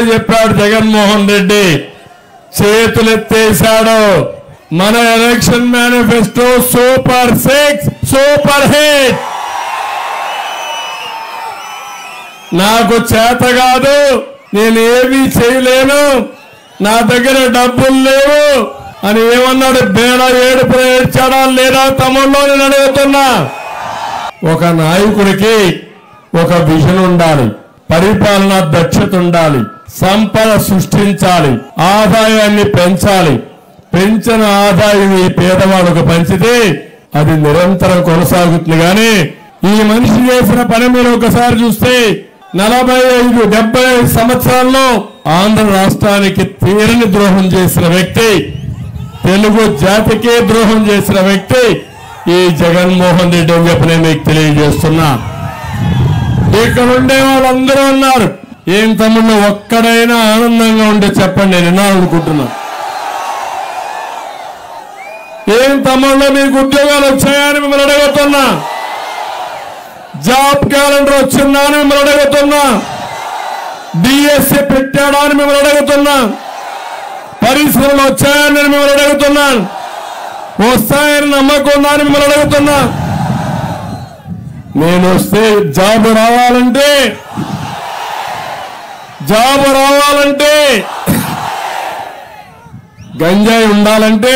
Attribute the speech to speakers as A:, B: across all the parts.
A: చెప్పాడు జగన్మోహన్ రెడ్డి చేతులెత్తేశాడు మన election manifesto super six super hit నాకు చేత కాదు నేను ఏమీ చేయలేను నా దగ్గర డబ్బులు లేవు అని ఏమన్నాడు బేడ ఏడుపు ఏడ్చాడా లేదా తమ్ముళ్ళు నేను అడుగుతున్నా ఒక నాయకుడికి ఒక విజన్ ఉండాలి పరిపాలన దక్షత ఉండాలి సంపద సృష్టించాలి ఆదాయాన్ని పెంచాలి పెంచిన ఆదాయం ఈ పేదవాళ్ళకు పంచితే అది నిరంతరం కొనసాగుతుంది కానీ ఈ మనిషి చేసిన పని మీరు ఒకసారి చూస్తే నలభై ఐదు డెబ్బై ఐదు సంవత్సరాల్లో ఆంధ్ర రాష్ట్రానికి తీరని ద్రోహం చేసిన వ్యక్తి తెలుగు జాతికే ద్రోహం చేసిన వ్యక్తి ఈ జగన్మోహన్ రెడ్డి అని చెప్పి నేను మీకు తెలియజేస్తున్నా ఇక్కడ ఉండే వాళ్ళందరూ ఉన్నారు ఏం తమ్ముళ్ళు ఒక్కడైనా ఆనందంగా ఉంటే చెప్పండి నేను వినాలనుకుంటున్నా ఏం తమ్ముళ్ళు మీకు ఉద్యోగాలు వచ్చాయని మిమ్మల్ని అడుగుతున్నా జాబ్ క్యాలెండర్ వచ్చిందా అని మిమ్మల్ని అడుగుతున్నా డిఎస్సి పెట్టాడా అని మిమ్మల్ని అడుగుతున్నా పరిశ్రమలు వచ్చాయని నేను మిమ్మల్ని అడుగుతున్నాను వస్తాయని నమ్మకం ఉందా అని మిమ్మల్ని అడుగుతున్నా నేను వస్తే జాబ్ రావాలంటే జాబ్ రావాలంటే గంజాయి ఉండాలంటే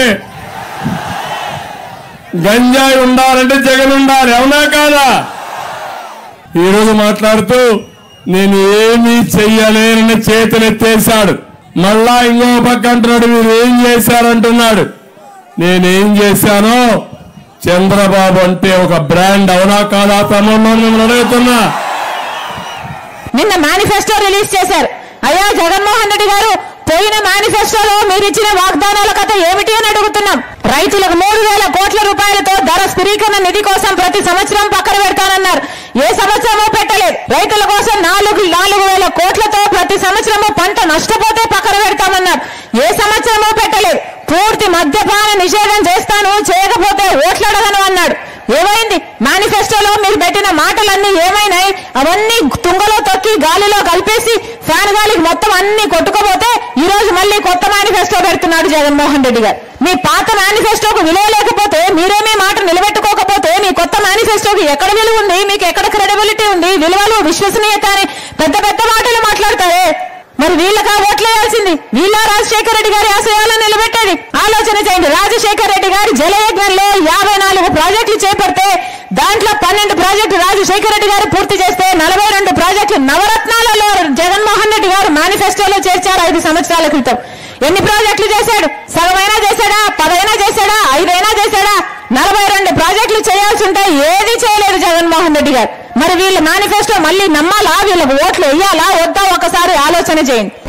A: గంజాయి ఉండాలంటే జగన్ ఉండాలి అవునా కాదా ఈరోజు మాట్లాడుతూ నేను ఏమీ చెయ్యలేనని చేతులెత్తేశాడు మళ్ళా ఇంకో పక్క అంటున్నాడు మీరు ఏం చేశారంటున్నాడు నేనేం చేశానో చంద్రబాబు అంటే ఒక బ్రాండ్ అవునా కాదా తమ్ముళ్ళు మిమ్మల్ని అడుగుతున్నా
B: నిన్న మేనిఫెస్టో రిలీజ్ చేశారు అయ్యా జగన్మోహన్ రెడ్డి గారు పోయిన మేనిఫెస్టోలో మీరు ఇచ్చిన వాగ్దానాల కథ ఏమిటి అని అడుగుతున్నాం రైతులకు మూడు వేల కోట్ల రూపాయలతో ధర స్థిరీకరణ నిధి కోసం ప్రతి సంవత్సరం పక్కన పెడతానన్నారు ఏ సంవత్సరమూ పెట్టలేదు రైతుల కోసం నాలుగు నాలుగు వేల కోట్లతో ప్రతి సంవత్సరము పంట నష్టపోతే పక్కన పెడతామన్నారు ఏ సంవత్సరమూ పెట్టలేదు పూర్తి మద్యపాన నిషేధం చేస్తాను చేయకపోతే ఓట్లాడగను అన్నాడు ఏమైంది మేనిఫెస్టోలో మీరు పెట్టిన మాటలన్నీ ఏమైనాయి అవన్నీ తుంగలో తొక్కి గాలిలో కలిపేసి ఫ్యాన్ గాలికి మొత్తం అన్ని కొట్టుకోపోతే ఈ రోజు మళ్ళీ కొత్త మేనిఫెస్టో పెడుతున్నాడు జగన్మోహన్ రెడ్డి గారు మీ పాత మేనిఫెస్టోకు విలువ లేకపోతే మీరేమీ మాట నిలబెట్టుకోకపోతే మీ కొత్త మేనిఫెస్టోకి ఎక్కడ విలువ ఉంది మీకు ఎక్కడ క్రెడిబిలిటీ ఉంది విలువలు విశ్వసనీయత అని పెద్ద పెద్ద మాటలు మాట్లాడతారే మరి వీళ్ళకా ఓట్లేయాల్సింది వీళ్ళ రాజశేఖర రెడ్డి గారి ఆశయాలను నిలబెట్టేది ఆలోచన చేయండి రాజశేఖర రెడ్డి గారి జలయజ్ఞంలో యాభై నాలుగు ప్రాజెక్టులు చేపడితే దాంట్లో పన్నెండు ప్రాజెక్టులు రాజశేఖర రెడ్డి గారు పూర్తి చేస్తే నలభై రెండు ప్రాజెక్టులు నవరత్నాలలో జగన్మోహన్ రెడ్డి గారు మేనిఫెస్టోలో చేర్చారు ఐదు సంవత్సరాల క్రితం ఎన్ని ప్రాజెక్టులు చేశాడు సగమైనా చేశాడా పదైనా చేశాడా ఐదైనా చేశాడా నలభై రెండు ప్రాజెక్టులు చేయాల్సి ఉంటే ఏది చేయలేదు జగన్మోహన్ రెడ్డి గారు మరి వీళ్ళ మేనిఫెస్టో మళ్ళీ నమ్మాలా వీళ్ళకు ఓట్లు వేయాలా వద్దా ఒకసారి ఆలోచన చేయండి